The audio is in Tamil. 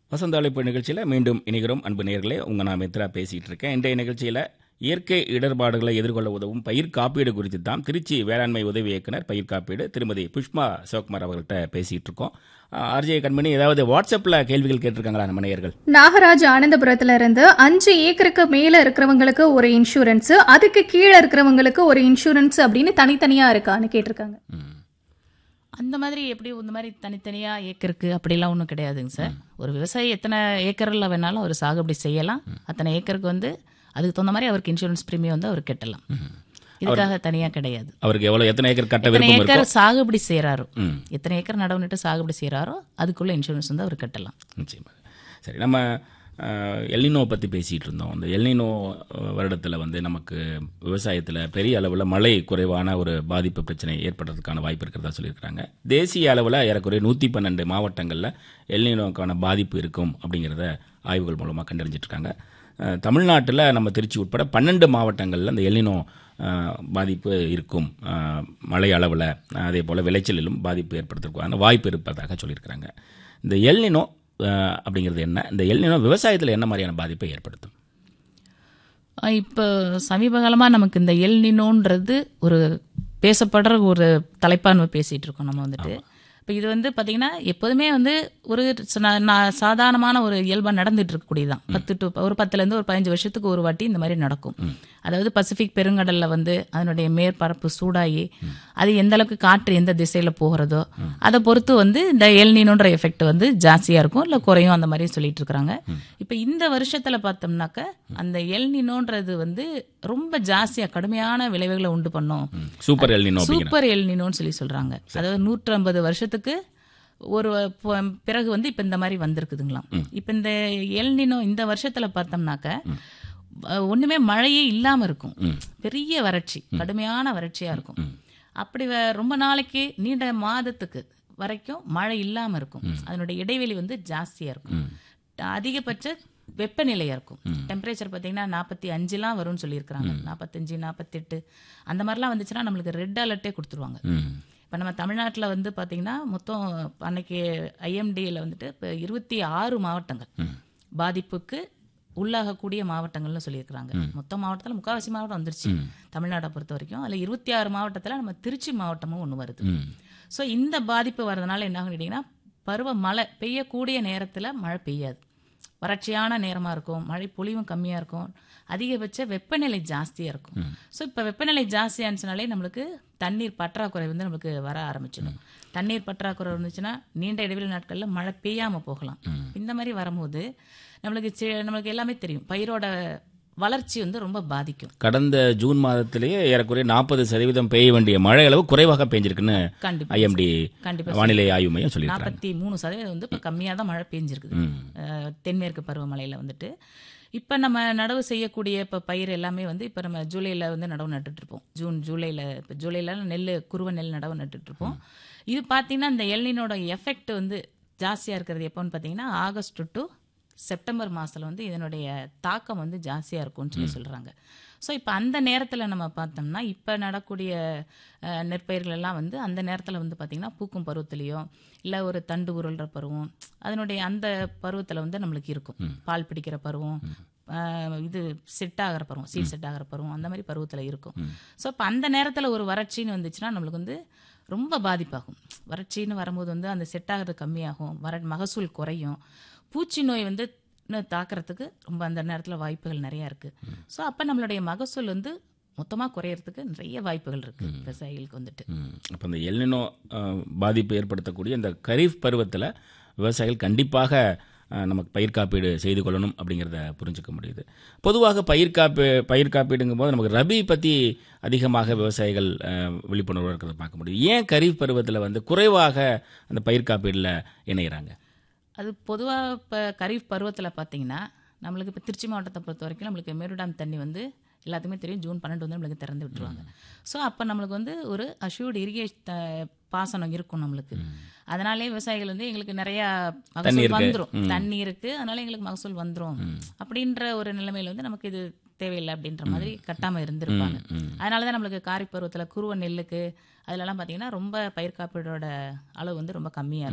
வசந்த அழைப்பு நிகழ்ச்சியில் மீண்டும் இணைகிறோம் அன்பு நேயர்களே உங்கள் நான் மித்ரா பேசிகிட்டு இருக்கேன் இன்றைய நிகழ்ச்சியில் இயற்கை இடர்பாடுகளை எதிர்கொள்ள உதவும் பயிர் காப்பீடு குறித்து தான் திருச்சி வேளாண்மை உதவி இயக்குனர் பயிர் காப்பீடு திருமதி புஷ்மா சிவகுமார் அவர்கள்ட்ட பேசிகிட்டு இருக்கோம் ஆர்ஜே கண்மணி ஏதாவது வாட்ஸ்அப்பில் கேள்விகள் கேட்டிருக்காங்களா நம்ம நேயர்கள் நாகராஜ் ஆனந்தபுரத்துல இருந்து அஞ்சு ஏக்கருக்கு மேல இருக்கிறவங்களுக்கு ஒரு இன்சூரன்ஸ் அதுக்கு கீழே இருக்கிறவங்களுக்கு ஒரு இன்சூரன்ஸ் அப்படின்னு தனித்தனியா இருக்கான்னு கேட்டிருக்காங்க ம். அந்த மாதிரி எப்படி இந்த மாதிரி தனித்தனியாக ஏக்கருக்கு அப்படிலாம் ஒன்றும் கிடையாதுங்க சார் ஒரு விவசாயி எத்தனை ஏக்கரில் வேணாலும் அவர் சாகுபடி செய்யலாம் அத்தனை ஏக்கருக்கு வந்து அதுக்கு தகுந்த மாதிரி அவருக்கு இன்சூரன்ஸ் பிரீமியம் வந்து அவர் கட்டலாம் இதுக்காக தனியாக கிடையாது அவருக்கு எவ்வளோ எத்தனை ஏக்கர் கட்ட எத்தனை விருப்பம் ஏக்கர் இருக்கோ சாகுபடி செய்கிறாரோ ம். எத்தனை ஏக்கர் நடவு நட்டு சாகுபடி செய்கிறாரோ அதுக்குள்ள இன்சூரன்ஸ் வந்து அவர் கட்டலாம் நிச்சயமாக சரி நம்ம அஹ், எல்னினோ பற்றி பேசிகிட்டு இருந்தோம் அந்த எல்னினோ வருடத்தில் வந்து நமக்கு விவசாயத்தில் பெரிய அளவில் மழை குறைவான ஒரு பாதிப்பு பிரச்சனை ஏற்படுறதுக்கான வாய்ப்பு இருக்கிறதா சொல்லியிருக்கிறாங்க தேசிய அளவில் ஏறக்குறைய நூற்றி பன்னெண்டு மாவட்டங்களில் எல்னினோக்கான பாதிப்பு இருக்கும் அப்படிங்கிறத ஆய்வுகள் மூலமாக கண்டறிஞ்சிட்டு இருக்காங்க அஹ், தமிழ்நாட்டில் நம்ம திருச்சி உட்பட பன்னெண்டு மாவட்டங்களில் அந்த எல்னினோ அஹ், பாதிப்பு இருக்கும் அஹ், மழை அளவில் அதே போல் விளைச்சலிலும் பாதிப்பு ஏற்படுத்துறதுக்கான வாய்ப்பு இருப்பதாக சொல்லியிருக்கிறாங்க இந்த எல்னினோ அஹ், அப்படிங்கிறது என்ன இந்த எல்னினோ விவசாயத்தில் என்ன மாதிரியான பாதிப்பை ஏற்படுத்தும் இப்போ சமீப காலமாக நமக்கு இந்த எல் நினோன்றது ஒரு பேசப்படுற ஒரு தலைப்பா நம்ம பேசிகிட்டு இருக்கோம் நம்ம வந்துட்டு இப்போ இது வந்து பார்த்தீங்கன்னா எப்போதுமே வந்து ஒரு ச- நா- நா- சாதாரணமான ஒரு இயல்பாக நடந்துட்டு இருக்கக்கூடியதான் பத்து டு ஒரு பத்துலேருந்து ஒரு பதினஞ்சு வருஷத்துக்கு ஒரு வாட்டி இந்த மாதிரி நடக்கும் அதாவது பசிபிக் பெருங்கடல்ல வந்து அதனுடைய மேற்பரப்பு சூடாகி அது எந்த அளவுக்கு காற்று எந்த திசையில் போகிறதோ அதை பொறுத்து வந்து இந்த எல்னினோன்ற எஃபெக்ட் வந்து ஜாஸ்தியாக இருக்கும் இல்லை குறையும் அந்த மாதிரி சொல்லிட்டு இருக்கிறாங்க இப்போ இந்த வருஷத்தில் பார்த்தோம்னாக்க அந்த எல்னினோன்றது வந்து ரொம்ப ஜாஸ்தியாக கடுமையான விளைவுகளை உண்டு பண்ணும் சூப்பர் எல்னினோ அப்படிங்கிற சூப்பர் எல்னினோன்னு சொல்லி சொல்றாங்க அதாவது நூற்றி ஐம்பது வருஷத்துக்கு ஒரு பொ- பிறகு வந்து இப்ப இந்த மாதிரி வந்திருக்குதுங்களாம் இப்ப இந்த எல்னினோ இந்த வருஷத்துல பார்த்தோம்னாக்க அஹ், ஒண்ணுமே மழையே இல்லாம இருக்கும் பெரிய வறட்சி கடுமையான வறட்சியா இருக்கும் அப்படி வ- ரொம்ப நாளைக்கு நீண்ட மாதத்துக்கு வரைக்கும் மழை இல்லாம இருக்கும் அதனுடைய இடைவெளி வந்து ஜாஸ்தியா இருக்கும் அதிகபட்ச வெப்பநிலையா இருக்கும் டெம்பரேச்சர் பார்த்தீங்கன்னா நாற்பத்தி அஞ்சுலாம் வரும்னு சொல்லியிருக்கிறாங்க நாற்பத்தஞ்சு நாற்பத்தெட்டு அந்த மாதிரிலாம் வந்துச்சுன்னா நம்மளுக்கு ரெட் அலர்ட்டே கொடுத்துருவாங்க ம் இப்போ நம்ம தமிழ்நாட்டில் வந்து பார்த்தீங்கன்னா மொத்தம் அன்னைக்கு ஐஎம்டியில் வந்துட்டு இப்போ இருபத்தி ஆறு மாவட்டங்கள் பாதிப்புக்கு உள்ளாகக்கூடிய மாவட்டங்கள்னு சொல்லியிருக்கிறாங்க மொத்த மாவட்டத்தில் முக்கால்வாசி மாவட்டம் வந்துருச்சு தமிழ்நாட்டை பொறுத்த வரைக்கும் அதில் இருபத்தி ஆறு மாவட்டத்தில் நம்ம திருச்சி மாவட்டமும் ஒன்று வருது ம் ஸோ இந்த பாதிப்பு வர்றதுனால என்ன ஆகும் கேட்டிங்கன்னா பருவ மழை பெய்யக்கூடிய நேரத்தில் மழை பெய்யாது வறட்சியான நேரமாக இருக்கும் மழை பொழிவும் கம்மியாக இருக்கும் அதிகபட்ச வெப்பநிலை ஜாஸ்தியாக இருக்கும் ஸோ இப்போ வெப்பநிலை ஜாஸ்தியானுச்சுனாலே நம்மளுக்கு தண்ணீர் பற்றாக்குறை வந்து நம்மளுக்கு வர ஆரம்பிச்சிடும் தண்ணீர் பற்றாக்குறை இருந்துச்சுன்னா நீண்ட இடைவெளி நாட்களில் மழை பெய்யாமல் போகலாம் இந்த மாதிரி வரும்போது நம்மளுக்கு சி- நம்மளுக்கு எல்லாமே தெரியும் பயிரோட வளர்ச்சி வந்து ரொம்ப பாதிக்கும் கடந்த ஜூன் மாதத்திலேயே ஏறக்குறைய நாற்பது சதவீதம் பெய்ய வேண்டிய மழை அளவு குறைவாக பெஞ்சிருக்குன்னு கண்டிப்பா ஐஎம்டி கண்டிப்பா வானிலை ஆய்வு மையம் சொல்லியிருக்காங்க நாற்பத்தி மூணு சதவீதம் வந்து இப்போ கம்மியாக தான் மழை பெஞ்சிருக்குது அஹ், தென்மேற்கு பருவமழையில் வந்துட்டு இப்போ நம்ம நடவு செய்யக்கூடிய இப்போ பயிர் எல்லாமே வந்து இப்போ நம்ம ஜூலையில் வந்து நடவு நட்டுட்டு இருப்போம் ஜூன் ஜூலையில் இப்போ ஜூலையில் நெல் குருவ நெல் நடவு நட்டுட்டு இருப்போம் இது பார்த்தீங்கன்னா இந்த எல்னினோட எஃபெக்ட் வந்து ஜாஸ்தியாக இருக்கிறது எப்போன்னு பார்த்தீங்கன்னா ஆகஸ்ட் டு செப்டம்பர் மாதத்தில் வந்து இதனுடைய தாக்கம் வந்து ஜாஸ்தியாக இருக்கும்னு சொல்லி சொல்கிறாங்க ஸோ இப்போ அந்த நேரத்தில் நம்ம பார்த்தோம்னா இப்போ நடக்கூடிய அஹ், நெற்பயிர்கள் எல்லாம் வந்து அந்த நேரத்தில் வந்து பார்த்திங்கன்னா பூக்கும் பருவத்திலையோ இல்லை ஒரு தண்டு உருள்ற பருவம் அதனுடைய அந்த பருவத்தில் வந்து நம்மளுக்கு இருக்கும் பால் பிடிக்கிற பருவம் அஹ், இது செட் ஆகிற பருவம் சீட் செட் ஆகிற பருவம் அந்த மாதிரி பருவத்தில் இருக்கும் ஸோ இப்போ அந்த நேரத்தில் ஒரு வறட்சின்னு வந்துச்சுன்னா நம்மளுக்கு வந்து ரொம்ப பாதிப்பாகும் வறட்சின்னு வரும்போது வந்து அந்த செட் ஆகிறது கம்மியாகும் வர மகசூல் குறையும் பூச்சி நோய் வந்து இன்னும் தாக்குறதுக்கு ரொம்ப அந்த நேரத்தில் வாய்ப்புகள் நிறையா இருக்குது ஸோ அப்போ நம்மளுடைய மகசூல் வந்து மொத்தமாக குறையறதுக்கு நிறைய வாய்ப்புகள் இருக்குது விவசாயிகளுக்கு வந்துட்டு அப்போ இந்த எல்னினோ அஹ், பாதிப்பு ஏற்படுத்தக்கூடிய இந்த கரீஃப் பருவத்தில் விவசாயிகள் கண்டிப்பாக அஹ், நமக்கு பயிர் காப்பீடு செய்து கொள்ளணும் அப்படிங்கிறத புரிஞ்சுக்க முடியுது பொதுவாக பயிர் காப்பீ பயிர் காப்பீடுங்கும் போது நமக்கு ரபி பற்றி அதிகமாக விவசாயிகள் அஹ், விழிப்புணர்வு இருக்கிறத பார்க்க முடியுது ஏன் கரீஃப் பருவத்தில் வந்து குறைவாக அந்த பயிர் காப்பீடில் இணைகிறாங்க அது பொதுவாக இப்போ கரீஃப் பருவத்தில் பார்த்தீங்கன்னா நம்மளுக்கு இப்போ திருச்சி மாவட்டத்தை பொறுத்த வரைக்கும் நம்மளுக்கு மேருடாம் தண்ணி வந்து எல்லாத்துக்குமே தெரியும் ஜூன் பன்னெண்டு வந்து நம்மளுக்கு திறந்து விட்டுருவாங்க ஸோ அப்போ நம்மளுக்கு வந்து ஒரு அஷ்யூர்டு இரிகேஷன் பாசனம் இருக்கும் நம்மளுக்கு அதனாலே விவசாயிகள் வந்து எங்களுக்கு நிறையா மகசூல் இருக்கு. வந்துடும் தண்ணி இருக்கு அதனால எங்களுக்கு மகசூல் வந்துடும் அப்படின்ற ஒரு நிலைமையில வந்து நமக்கு இது தேவையில்லை அப்படின்ற மாதிரி கட்டாம இருந்திருப்பாங்க அதனால தான் நம்மளுக்கு காரி பருவத்தில் குருவ நெல்லுக்கு அதுலலாம் பார்த்தீங்கன்னா ரொம்ப பயிர் காப்பீடோட அளவு வந்து ரொம்ப கம்மியாக